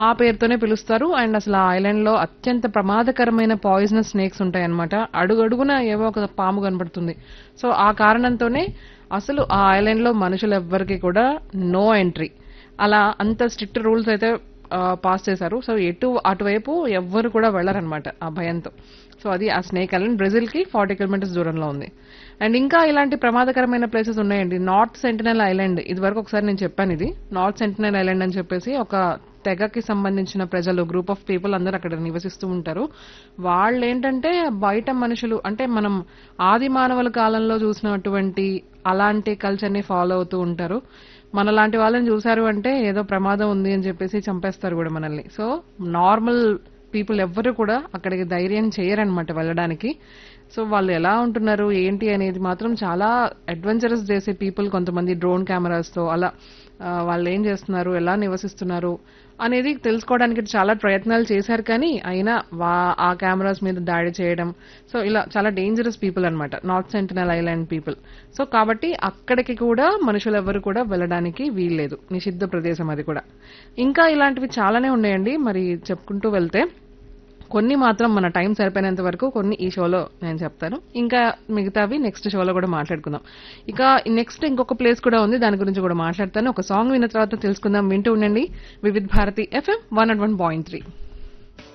ఆ పేరుతోనే పిలుస్తారు అండ్ అసలు ఆ ఐలాండ్ లో అత్యంత ప్రమాదకరమైన పాయిజనస్ స్నేక్స్ ఉంటాయన్నమాట అడుగడుగున ఏవో ఒక పాము కనబడుతుంది సో ఆ కారణంతోనే అసలు ఆ ఐలాండ్ లో మనుషులు ఎవ్వరికి కూడా నో ఎంట్రీ అలా అంత స్ట్రిక్ట్ రూల్స్ అయితే పాస్ చేశారు సో ఎటు అటువైపు ఎవ్వరు కూడా వెళ్ళరనమాట ఆ భయంతో సో అది ఆ స్నేక్ ఐలాండ్ బ్రెజిల్ కి ఫార్టీ కిలోమీటర్స్ దూరంలో ఉంది అండ్ ఇంకా ఇలాంటి ప్రమాదకరమైన ప్లేసెస్ ఉన్నాయండి నార్త్ సెంటినల్ ఐలాండ్ ఇది వరకు ఒకసారి నేను చెప్పాను ఇది నార్త్ సెంటినల్ ఐలాండ్ అని చెప్పేసి ఒక తెగకి సంబంధించిన ప్రజలు గ్రూప్ ఆఫ్ పీపుల్ అందరూ అక్కడ నివసిస్తూ ఉంటారు వాళ్ళు ఏంటంటే బయట మనుషులు అంటే మనం ఆది మానవుల కాలంలో చూసినటువంటి అలాంటి కల్చర్ ని ఫాలో అవుతూ ఉంటారు మనలాంటి వాళ్ళని చూసారు అంటే ఏదో ప్రమాదం ఉంది అని చెప్పేసి చంపేస్తారు కూడా మనల్ని సో నార్మల్ పీపుల్ ఎవ్వరు కూడా అక్కడికి ధైర్యం చేయరనమాట వెళ్ళడానికి సో వాళ్ళు ఎలా ఉంటున్నారు ఏంటి అనేది మాత్రం చాలా అడ్వెంచరస్ చేసే పీపుల్ కొంతమంది డ్రోన్ కెమెరాస్ తో అలా ఆ, వాళ్ళు ఏం చేస్తున్నారు ఎలా నివసిస్తున్నారు అనేది తెలుసుకోవడానికి చాలా ప్రయత్నాలు చేశారు కానీ అయినా వా ఆ కెమెరాస్ మీద దాడి చేయడం సో ఇలా చాలా డేంజరస్ పీపుల్ అన్నమాట North Sentinel island people so కాబట్టి అక్కడికి కూడా మనుషులు ఎవరు కూడా వెళ్ళడానికి వీల్లేదు నిషిద్ధ ప్రదేశం అది కూడా ఇంకా ఇలాంటివి చాలానే ఉన్నాయండి మరి చెప్పుకుంటూ వెళ్తే కొన్ని మాత్రం మన టైం సరిపోయినంత వరకు కొన్ని ఈ షోలో నేను చెప్తాను ఇంకా మిగతావి నెక్స్ట్ షోలో కూడా మాట్లాడుకుందాం ఇక నెక్స్ట్ ఇంకొక ప్లేస్ కూడా ఉంది దాని గురించి కూడా మాట్లాడతాను ఒక సాంగ్ విన్న తర్వాత తెలుసుకుందాం వింటూ ఉండండి Vividh Bharati FM one and one point three